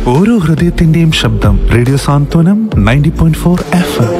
ഓരോ ഹൃദയത്തിന്റെയും ശബ്ദം radio Santhwanam ninety point four F M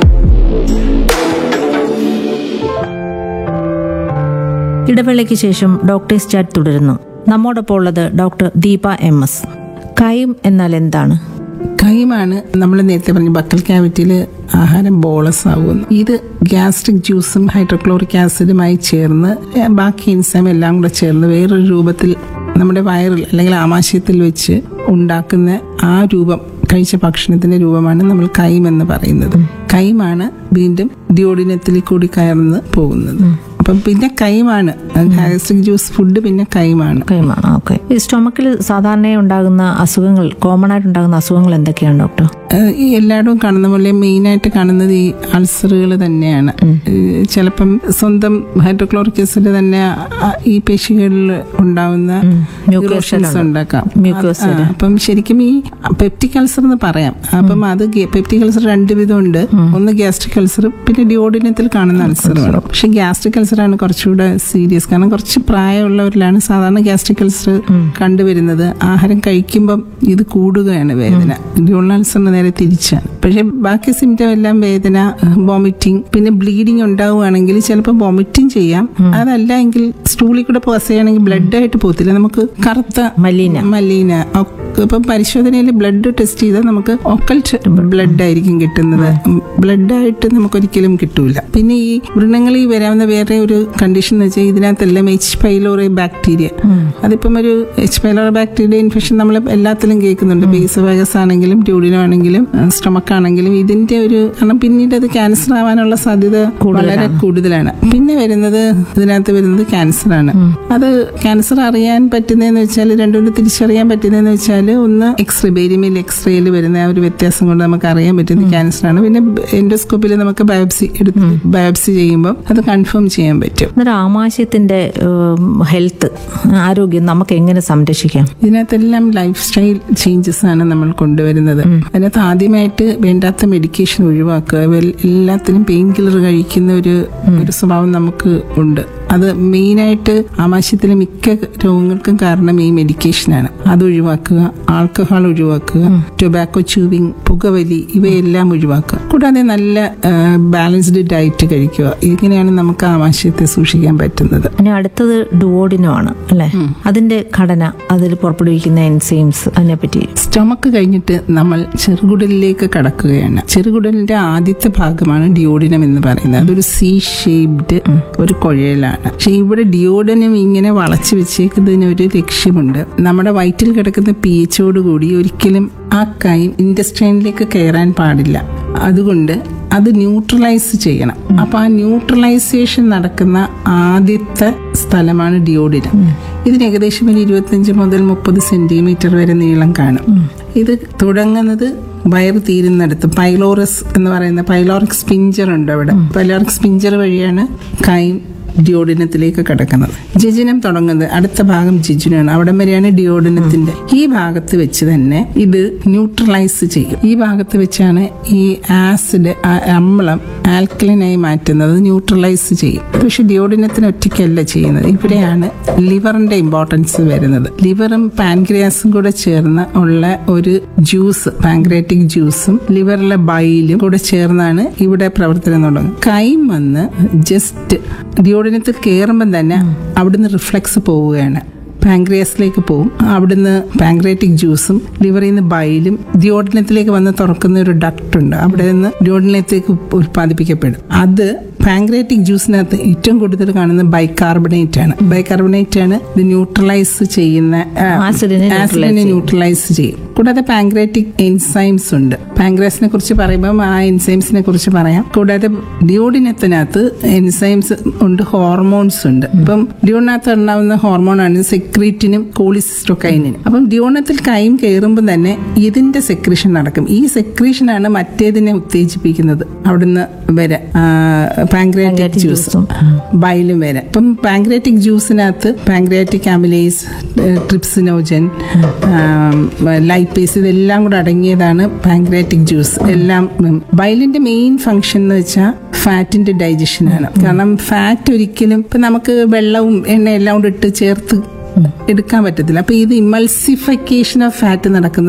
ഇടവേളയ്ക്ക് ശേഷം ഡോക്ടേഴ്സ് ചാറ്റ് തുടരുന്നു നമ്മോടൊപ്പം ഉള്ളത് doctor Deepa M S chyme എന്നാൽ എന്താണ് കൈമാണ് നമ്മൾ നേരത്തെ പറഞ്ഞ ബക്കൽ ക്യാവിറ്റിയിൽ ആഹാരം ബോളസ് ആകുന്നു ഇത് ഗ്യാസ്ട്രിക് ജ്യൂസും ഹൈഡ്രോക്ലോറിക് ആസിഡുമായി ചേർന്ന് ഏ, ബാക്കി എൻസൈം എല്ലാം കൂടെ ചേർന്ന് വേറൊരു രൂപത്തിൽ നമ്മുടെ വയറിൽ അല്ലെങ്കിൽ ആമാശയത്തിൽ വെച്ച് ഉണ്ടാക്കുന്ന ആ രൂപം കഴിച്ച ഭക്ഷണത്തിന്റെ രൂപമാണ് നമ്മൾ കൈം എന്ന് പറയുന്നത് കൈമാണ് വീണ്ടും ഡിയോഡിനത്തിൽ കൂടി കയർന്ന് പോകുന്നത് അപ്പം പിന്നെ കൈമാണ് ഗ്യാസ്ട്രിക് ജ്യൂസ് ഫുഡ് പിന്നെ കൈമാണ് കൈമാണ് ഓക്കെ ഈ സ്റ്റൊമക്കിൽ സാധാരണയായി ഉണ്ടാകുന്ന അസുഖങ്ങൾ കോമൺ ആയിട്ട് ഉണ്ടാകുന്ന അസുഖങ്ങൾ എന്തൊക്കെയാണ് ഡോക്ടർ ഏഹ് ഈ എല്ലായിടവും കാണുന്ന പോലെ മെയിനായിട്ട് കാണുന്നത് ഈ അൾസറുകൾ തന്നെയാണ് ഏഹ് ചിലപ്പം സ്വന്തം ഹൈഡ്രോക്ലോറിക് ആസിഡ് തന്നെ ആ- ഈ പേശികളിൽ ഉണ്ടാവുന്ന Mucus erosions ഉണ്ട്. ഉണ്ടാക്കാം Mucus ആ, അപ്പം ശരിക്കും ഈ പെപ്റ്റിക് അൾസർ എന്ന് പറയാം അപ്പം അത് പെപ്റ്റിക് അൾസർ രണ്ട് വിധമുണ്ട് ഒന്ന് ഗ്യാസ്ട്രിക് അൾസർ പിന്നെ ഡിയോഡിനത്തിൽ കാണുന്ന അൾസറുമാണ് പക്ഷെ ഗ്യാസ്ട്രിക് അൾസർ ആണ് കുറച്ചുകൂടെ സീരിയസ് കാരണം കുറച്ച് പ്രായമുള്ളവരിലാണ് സാധാരണ ഗ്യാസ്ട്രിക് അൾസർ കണ്ടുവരുന്നത് ആഹാരം കഴിക്കുമ്പം ഇത് കൂടുകയാണ് വേദന ഡിയോണൽ അൾസറിന് നേരെ തിരിച്ചാണ് പക്ഷെ ബാക്കി സിംറ്റം എല്ലാം വേദന വോമിറ്റിംഗ് പിന്നെ ബ്ലീഡിങ് ഉണ്ടാവുകയാണെങ്കിൽ ചിലപ്പോൾ വോമിറ്റിംഗ് ചെയ്യാം അതല്ല എങ്കിൽ സ്റ്റൂളിൽ കൂടെ പാസ് ചെയ്യുകയാണെങ്കിൽ ബ്ലഡ് ആയിട്ട് പോകത്തില്ല നമുക്ക് കറുത്ത മലീന മലീന ഒ- ഇപ്പം പരിശോധനയിൽ ബ്ലഡ് ടെസ്റ്റ് ചെയ്താൽ നമുക്ക് ഒക്കൽട്ട് ബ്ലഡ് ആയിരിക്കും കിട്ടുന്നത് ബ്ലഡ് ആയിട്ട് നമുക്ക് ഒരിക്കലും കിട്ടൂല പിന്നെ ഈ വൃണങ്ങളിൽ വരാവുന്ന വേറെ ഒരു കണ്ടീഷൻ എന്ന് വെച്ചാൽ ഇതിനകത്തെല്ലാം എച്ച് പൈലോറി ബാക്ടീരിയ അതിപ്പം ഒരു എച്ച് പൈലോറി ബാക്ടീരിയ ഇൻഫെക്ഷൻ നമ്മൾ എല്ലാത്തിലും കേൾക്കുന്നുണ്ട് ബേസ് വൈറസ് ആണെങ്കിലും ട്യൂഡിനോ ആണെങ്കിലും സ്റ്റൊമക്ക് ആണെങ്കിലും ഇതിന്റെ ഒരു കാരണം പിന്നീട് അത് ക്യാൻസർ ആവാനുള്ള സാധ്യത വളരെ കൂടുതലാണ് പിന്നെ വരുന്നത് ഇതിനകത്ത് വരുന്നത് ക്യാൻസർ ആണ് അത് ക്യാൻസർ അറിയാൻ പറ്റുന്നതെന്ന് വെച്ചാൽ രണ്ടും തിരിച്ചറിയാൻ പറ്റുന്നതെന്ന് വെച്ചാൽ ഒന്ന് എക്സ്റേ ബേരിയമിൽ എക്സ്റേയിൽ വരുന്ന ആ ഒരു വ്യത്യാസം കൊണ്ട് നമുക്ക് അറിയാൻ പറ്റുന്നത് ക്യാൻസർ ആണ് പിന്നെ എൻഡോസ്കോപ്പിൽ നമുക്ക് ബയോപ്സി എടുത്ത് ബയോപ്സി ചെയ്യുമ്പോൾ അത് കൺഫേം ചെയ്യാൻ പറ്റും അന്നേരം ആമാശയത്തിന്റെ ഹെൽത്ത് ആരോഗ്യം നമുക്ക് എങ്ങനെ സംരക്ഷിക്കാം ഇതിനകത്തെല്ലാം ലൈഫ് സ്റ്റൈൽ ചേഞ്ചസ് ആണ് നമ്മൾ കൊണ്ടുവരുന്നത് അതിനകത്ത് ആദ്യമായിട്ട് വേണ്ടാത്ത മെഡിക്കേഷൻ ഒഴിവാക്കുക വെൽ- എല്ലാത്തിനും പെയിൻ കില്ലർ കഴിക്കുന്ന ഒരു ഒരു സ്വഭാവം നമുക്ക് ഉണ്ട് അത് മെയിനായിട്ട് ആമാശയത്തിലെ മിക്ക രോഗങ്ങൾക്കും കാരണം ഈ മെഡിക്കേഷനാണ് അത് ഒഴിവാക്കുക ആൽക്കഹോൾ ഒഴിവാക്കുക ടൊബാക്കോ ചൂവിങ് പുകവലി ഇവയെല്ലാം ഒഴിവാക്കുക കൂടാതെ നല്ല ബാലൻസ്ഡ് ഡയറ്റ് കഴിക്കുക ഇങ്ങനെയാണ് നമുക്ക് ആമാശയത്തെ സൂക്ഷിക്കാൻ പറ്റുന്നത് ഇനി അടുത്തത് ഡുവോഡിനോ ആണ് അല്ലെ അതിന്റെ ഘടന അതിൽ പുറപ്പെടുവിക്കുന്ന എൻസൈംസ് അതിനെപ്പറ്റി സ്റ്റൊമക്ക് കഴിഞ്ഞിട്ട് നമ്മൾ ചെറുകുടലിലേക്ക് കടക്കുകയാണ് ചെറുകുടലിന്റെ ആദ്യത്തെ ഭാഗമാണ് ഡിയോഡിനം എന്ന് പറയുന്നത് അതൊരു സി ഷേപ്ഡ് ഒരു കുഴലാണ് പക്ഷെ ഇവിടെ ഡിയോഡിനം ഇങ്ങനെ വളച്ചു വെച്ചേക്കുന്നതിന് ഒരു ലക്ഷ്യമുണ്ട് നമ്മുടെ വയറ്റിൽ കിടക്കുന്ന പി എച്ചോട് കൂടി ഒരിക്കലും ആ കൈ ഇൻഡസ്ട്രൈനിലേക്ക് കയറാൻ പാടില്ല അതുകൊണ്ട് അത് ന്യൂട്രലൈസ് ചെയ്യണം അപ്പൊ ആ ന്യൂട്രലൈസേഷൻ നടക്കുന്ന ആദ്യത്തെ സ്ഥലമാണ് ഡിയോഡിനം ഇതിന് ഏകദേശം ഒരു ഇരുപത്തിയഞ്ച് മുതൽ മുപ്പത് സെന്റിമീറ്റർ വരെ നീളം കാണും ഇത് തുടങ്ങുന്നത് വയറ് തീരുന്നിടത്ത് പൈലോറസ് എന്ന് പറയുന്ന പൈലോറിക് സ്പിഞ്ചർ ഉണ്ട് അവിടെ പൈലോറിക് സ്പിഞ്ചർ വഴിയാണ് കൈ ഡിയോഡിനത്തിലേക്ക് കിടക്കുന്നത് ജിജിനം തുടങ്ങുന്നത് അടുത്ത ഭാഗം ജിജിനാണ് അവിടം വരെയാണ് ഡിയോഡിനത്തിന്റെ ഈ ഭാഗത്ത് വെച്ച് തന്നെ ഇത് ന്യൂട്രലൈസ് ചെയ്യും ഈ ഭാഗത്ത് വെച്ചാണ് ഈ ആസിഡ് അമ്ലം ആൽക്കലിനായി മാറ്റുന്നത് ന്യൂട്രലൈസ് ചെയ്യും പക്ഷെ ഡിയോഡിനത്തിന് ഒറ്റയ്ക്കല്ല ചെയ്യുന്നത് ഇവിടെയാണ് ലിവറിന്റെ ഇമ്പോർട്ടൻസ് വരുന്നത് ലിവറും പാൻക്രിയാസും കൂടെ ചേർന്ന് ഉള്ള ഒരു ജ്യൂസ് പാൻക്രിയാറ്റിക് ജ്യൂസും ലിവറിലെ ബൈലും കൂടെ ചേർന്നാണ് ഇവിടെ പ്രവർത്തനം തുടങ്ങുന്നത് കൈം വന്ന് ജസ്റ്റ് ഡിയോഡിനത്തിൽ കയറുമ്പം തന്നെ അവിടുന്ന് റിഫ്ലക്സ് പോവുകയാണ് പാങ്ക്രിയാസിലേക്ക് പോകും അവിടുന്ന് പാങ്ക്രിയാറ്റിക് ജ്യൂസും ലിവറിൽ നിന്ന് ബൈലും ഡിയോഡിനത്തിലേക്ക് വന്ന് തുറക്കുന്ന ഒരു ഡക്ട് ഉണ്ട് അവിടെ നിന്ന് ഡിയോഡിനത്തിലേക്ക് ഉൽപ്പാദിപ്പിക്കപ്പെടും അത് പാങ്ക്രിയാറ്റിക് ജ്യൂസിനകത്ത് ഏറ്റവും കൂടുതൽ കാണുന്നത് ബൈകാർബണേറ്റ് ആണ് ബൈകാർബണേറ്റ് ആണ് ഇത് ന്യൂട്രലൈസ് ചെയ്യുന്ന ആ, ആസിഡിനെ ആസിഡിനെ ന്യൂട്രലൈസ് ചെയ്യും കൂടാതെ പാങ്ക്രാറ്റിക് എൻസൈംസ് ഉണ്ട് പാങ്ക്രാസിനെ കുറിച്ച് പറയുമ്പോൾ ആ എൻസൈംസിനെ കുറിച്ച് പറയാം കൂടാതെ ഡിയോഡിനത്തിനകത്ത് എൻസൈംസ് ഉണ്ട് ഹോർമോൺസ് ഉണ്ട് ഇപ്പം ഡിയോഡിനകത്ത് ഉണ്ടാവുന്ന ഹോർമോണാണ് സെക്രീറ്റിനും കോളിസിസ്റ്റോക്കൈനിനും അപ്പം ഡിയോണത്തിൽ കൈം കയറുമ്പോൾ തന്നെ ഇതിന്റെ സെക്രീഷൻ നടക്കും ഈ സെക്രീഷനാണ് മറ്റേതിനെ ഉത്തേജിപ്പിക്കുന്നത് അവിടുന്ന് വരെ പാങ്ക്രാറ്റിക് ജ്യൂസ് ബൈലും വരെ ഇപ്പം പാങ്ക്രാറ്റിക് ജ്യൂസിനകത്ത് പാങ്ക്രാറ്റിക് അമിലേസ് ട്രിപ്സിനോജൻ ലൈപ്പേസ് ഇതെല്ലാം കൂടെ അടങ്ങിയതാണ് പാങ്ക്രാറ്റിക് ജ്യൂസ് എല്ലാം ഉം. ബൈലിന്റെ മെയിൻ ഫംഗ്ഷൻ എന്ന് വെച്ചാൽ ഫാറ്റിന്റെ ഡൈജഷനാണ് കാരണം ഫാറ്റ് ഒരിക്കലും ഇപ്പൊ നമുക്ക് വെള്ളവും എണ്ണ എല്ലാം കൂടെ ഇട്ട് ചേർത്ത് എടുക്കാൻ പറ്റത്തില്ല അപ്പൊ ഇത് ഇമൾസിഫിക്കേഷൻ ഓഫ് ഫാറ്റ് നടക്കുന്ന